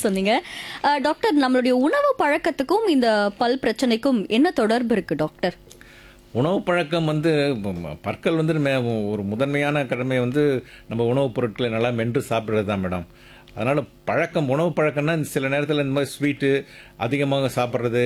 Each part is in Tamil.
பதில் சொன்னீங்க அஹ், டாக்டர் நம்மளுடைய உணவு பழக்கத்துக்கும் இந்த பல் பிரச்சனைக்கும் என்ன தொடர்பு இருக்கு டாக்டர் உணவு பழக்கம் வந்து ம- பற்கள் வந்து நம்ம ஒரு முதன்மையான கடமை வந்து நம்ம உணவுப் பொருட்களை நல்லா மென்று சாப்பிட்றது தான் மேடம் அதனால பழக்கம் உணவு பழக்கம்னா சில நேரத்தில் இந்த மாதிரி ஸ்வீட்டு அதிகமாக சாப்பிட்றது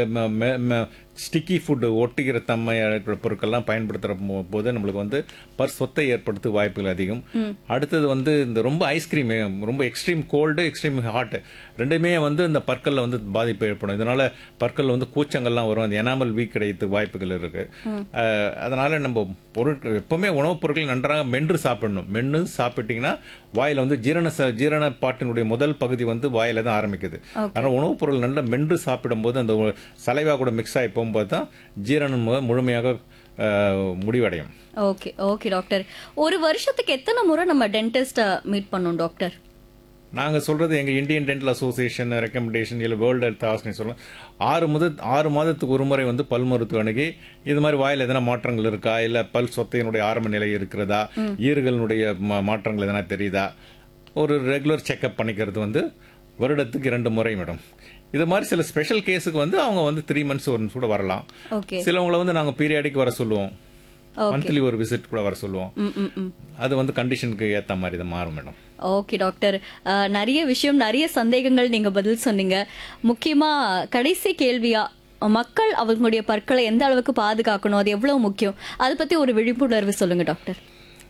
ஸ்டிக்கி ஃபுட்டு ஒட்டுகிற தன்மை இருக்கிற பொருட்கள்லாம் பயன்படுத்துகிற போது நம்மளுக்கு வந்து பர் சொத்தை ஏற்படுத்த வாய்ப்புகள் அதிகம் அடுத்தது வந்து இந்த ரொம்ப ஐஸ்கிரீம் ரொம்ப எக்ஸ்ட்ரீம் கோல்டு எக்ஸ்ட்ரீம் ஹாட் ரெண்டுமே வந்து இந்த பற்களில் வந்து பாதிப்பு ஏற்படும் இதனால பற்களில் வந்து கூச்சங்கள்லாம் வரும் அந்த எனாமல் வீக் கிடைத்து வாய்ப்புகள் இருக்கு அஹ், அதனால நம்ம பொருட்கள் எப்பவுமே உணவுப் பொருட்கள் நன்றாக மென்று சாப்பிடணும் மென்று சாப்பிட்டீங்கன்னா வாயில வந்து ஜீரண ச- ஜீரண பாட்டினுடைய முதல் பகுதி வந்து வாயில தான் ஆரம்பிக்குது அதனால உணவுப் பொருள் நல்லா மென்று சாப்பிடும்போது அந்த ஒ- சலைவா கூட மிக்ஸ் ஆகி போகும்போது தான் ஜீரணம் மு- முழுமையாக அஹ், முடிவடையும் ஓகே ஓகே டாக்டர் ஒரு வருஷத்துக்கு எத்தனை முறை நம்ம டென்டிஸ்ட மீட் பண்ணோம் டாக்டர் நாங்க சொல்றது எங்க இந்தியன் டென்டல் அசோசியேஷன் ரெக்கமெண்டேஷன் இல்லை வேர்ல்டு ஹெல்த் ஆர்கனைசேஷன் சொல்லலாம் ஆறு முதல் ஆறு மாதத்துக்கு ஒரு முறை வந்து பல் மருத்துவ அணுகி இது மாதிரி வாயில் எதனா மாற்றங்கள் இருக்கா இல்ல பல் சொத்தையினுடைய ஆரம்ப நிலை இருக்கிறதா ஈறுகளினுடைய மா- மாற்றங்கள் எதனா தெரியுதா ஒரு ரெகுலர் செக்அப் பண்ணிக்கிறது வந்து வருடத்துக்கு இரண்டு முறை மேடம் இது மாதிரி சில ஸ்பெஷல் கேஸுக்கு வந்து அவங்க வந்து த்ரீ மந்த்ஸ் ஒன்ஸ் கூட வரலாம் ஓகே சிலவங்களை வந்து நாங்க பீரியாடிக் வர சொல்லுவோம் மந்த்லி ஒரு விசிட் கூட வர சொல்லுவோம் ம் ம் ம் அது வந்து கண்டிஷனுக்கு ஏத்த மாதிரி தான் மாறும் மேடம் ஓகே டாக்டர் அஹ், நிறைய விஷயம் நிறைய சந்தேகங்கள் நீங்க பதில் சொன்னீங்க முக்கியமா கடைசி கேள்வியா மக்கள் அவங்களுடைய பற்களை எந்த அளவுக்கு பாதுகாக்கணும் அது எவ்வளவு முக்கியம் அதை பத்தி ஒரு விழிப்புணர்வு சொல்லுங்க டாக்டர்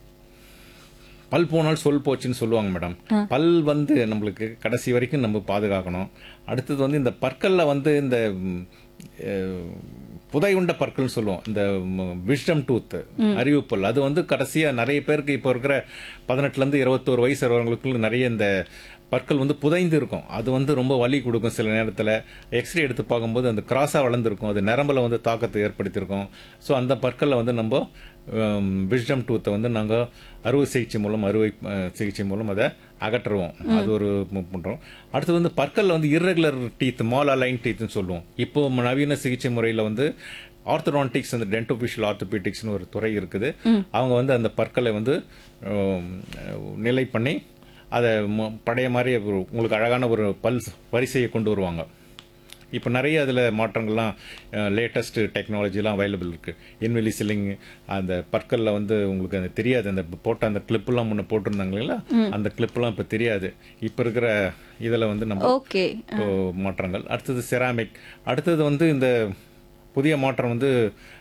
பல் போனால் சொல் போச்சுன்னு சொல்லுவாங்க மேடம் பல் வந்து நம்மளுக்கு கடைசி வரைக்கும் நம்ம பாதுகாக்கணும் அடுத்தது வந்து இந்த பற்கள்ல வந்து இந்த ம், அஹ், புதை உண்ட பற்கள்னு சொல்லுவோம் இந்த விஷ்டம் டூத் அறிவு பல் அது வந்து கடைசியா நிறைய பேருக்கு இப்போ இருக்கிற பதினெட்டுல இருந்து இருபத்தோரு வயசு வரவங்களுக்கு நிறைய இந்த பற்கள் வந்து புதைந்து இருக்கும் அது வந்து ரொம்ப வலி கொடுக்கும் சில நேரத்தில் எக்ஸ்ரே எடுத்து பார்க்கும்போது அந்த கிராஸாக வளர்ந்துருக்கும் அது நரம்பில் வந்து தாக்கத்தை ஏற்படுத்தியிருக்கும் ஸோ அந்த பற்களில் வந்து நம்ம விஸ்டம் டூத்தை வந்து நாங்கள் அறுவை சிகிச்சை மூலம் அறுவை அஹ், சிகிச்சை மூலம் அதை அகற்றுவோம் அது ஒரு மு- பண்றோம் அடுத்து வந்து பற்களில் வந்து irregular டீத் மால் அலைன் டீத்னு சொல்லுவோம் இப்போ நவீன சிகிச்சை முறையில் வந்து ஆர்த்தோடான்டிக்ஸ் அந்த டென்டோபிஷியல் ஆர்த்தோபீட்டிக்ஸ்னு ஒரு துறை இருக்குது அவங்க வந்து அந்த பற்களை வந்து அஹ், நிலை பண்ணி அதை ம- பழைய மாதிரி ஒரு உங்களுக்கு அழகான ஒரு பல் வரிசையை கொண்டு வருவாங்க இப்போ நிறைய அதில் மாற்றங்கள்லாம் லேட்டஸ்ட் டெக்னாலஜிலாம் அவைலபிள் இருக்கு இன்வெலி சில்லிங் அந்த பற்களில் வந்து உங்களுக்கு அந்த தெரியாது அந்த போட்ட அந்த கிளிப்லாம் முன்ன போட்டிருந்தாங்க இல்லைங்களா அந்த கிளிப்லாம் இப்போ தெரியாது இப்போ இருக்கிற இதில் வந்து நம்ம ஓகே இப்போ மாற்றங்கள் அடுத்தது செராமிக் அடுத்தது வந்து இந்த புதிய மாற்றம் வந்து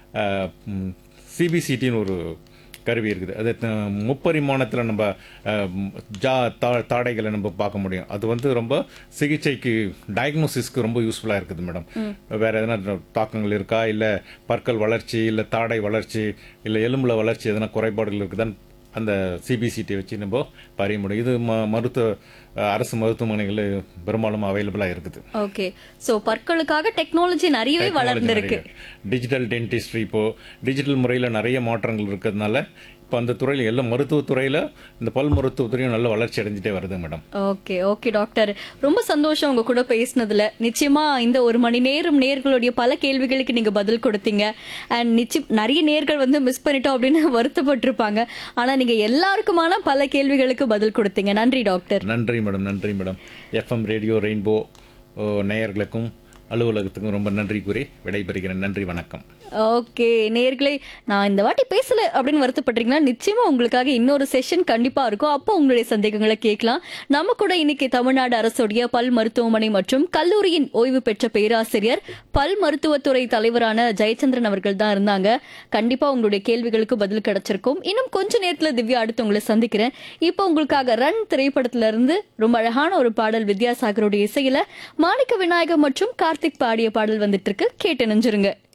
சிபிசிடின்னு ஒரு கருவி இருக்குது அது த- முப்பரிமாணத்தில் நம்ம அஹ், ம், ஜா தா- தாடைகளை நம்ம பார்க்க முடியும் அது வந்து ரொம்ப சிகிச்சைக்கு டயக்னோசிஸ்க்கு ரொம்ப யூஸ்ஃபுல்லாக இருக்குது மேடம் வேற எதனா தாக்கங்கள் இருக்கா இல்லை பற்கள் வளர்ச்சி இல்லை தாடை வளர்ச்சி இல்லை எலும்புல வளர்ச்சி எதனா குறைபாடுகள் இருக்குதான்னு அந்த சிபிசிடி வச்சு நம்ம பறிய முடியும் இது ம- மருத்துவ அஹ், அரசு மருத்துவமனைகளில் பெரும்பாலும் அவைலபிளாக இருக்குது ஓகே சோ பற்களுக்காக டெக்னாலஜி நிறையவே வளர்ந்திருக்கு டிஜிட்டல் டென்டிஸ்ட்ரி இப்போ டிஜிட்டல் முறையில் நிறைய மாற்றங்கள் இருக்கிறதுனால இப்போ அந்த துறையில் எல்லாம் மருத்துவத்துறையில் இந்த பல் மருத்துவத்துறையும் நல்ல வளர்ச்சி அடைஞ்சிட்டே வருது மேடம் ஓகே ஓகே டாக்டர் ரொம்ப சந்தோஷம் உங்க கூட பேசினதுல நிச்சயமா இந்த ஒரு மணி நேரம் நேர்களுடைய பல கேள்விகளுக்கு நீங்க பதில் கொடுத்தீங்க அண்ட் நிச்சயம் நிறைய நேர்கள் வந்து மிஸ் பண்ணிட்டோம் அப்படின்னு வருத்தப்பட்டிருப்பாங்க ஆனா நீங்க எல்லாருக்குமான பல கேள்விகளுக்கு பதில் கொடுத்தீங்க நன்றி டாக்டர் நன்றி மேடம் நன்றி மேடம் எஃப்எம் ரேடியோ ரெயின்போ ஓ, நேயர்களுக்கும் அலுவலகத்துக்கும் ரொம்ப நன்றி கூறி விடைபெறுகிறேன் நன்றி வணக்கம் ஓகே நேர்களே நான் இந்த வாட்டி பேசல அப்படின்னு வருத்தப்பட்டீங்கன்னா நிச்சயமா உங்களுக்காக இன்னொரு செஷன் கண்டிப்பா இருக்கும் அப்போ உங்களுடைய சந்தேகங்களை கேட்கலாம் நம்ம கூட இன்னைக்கு தமிழ்நாடு அரசுடைய பல் மருத்துவமனை மற்றும் கல்லூரியின் ஓய்வு பெற்ற பேராசிரியர் பல் மருத்துவத்துறை தலைவரான ஜெயச்சந்திரன் அவர்கள் தான் இருந்தாங்க கண்டிப்பா உங்களுடைய கேள்விகளுக்கு பதில் கிடைச்சிருக்கும் இன்னும் கொஞ்ச நேரத்துல திவ்யா அடுத்து உங்களை சந்திக்கிறேன் இப்போ உங்களுக்காக ரன் திரைப்படத்துல இருந்து ரொம்ப அழகான ஒரு பாடல் வித்யாசாகருடைய இசையில மாணிக்க விநாயகம் மற்றும் கார்த்திக் பாடிய பாடல் வந்துட்டு இருக்கு கேட்டு நெஞ்சிருங்க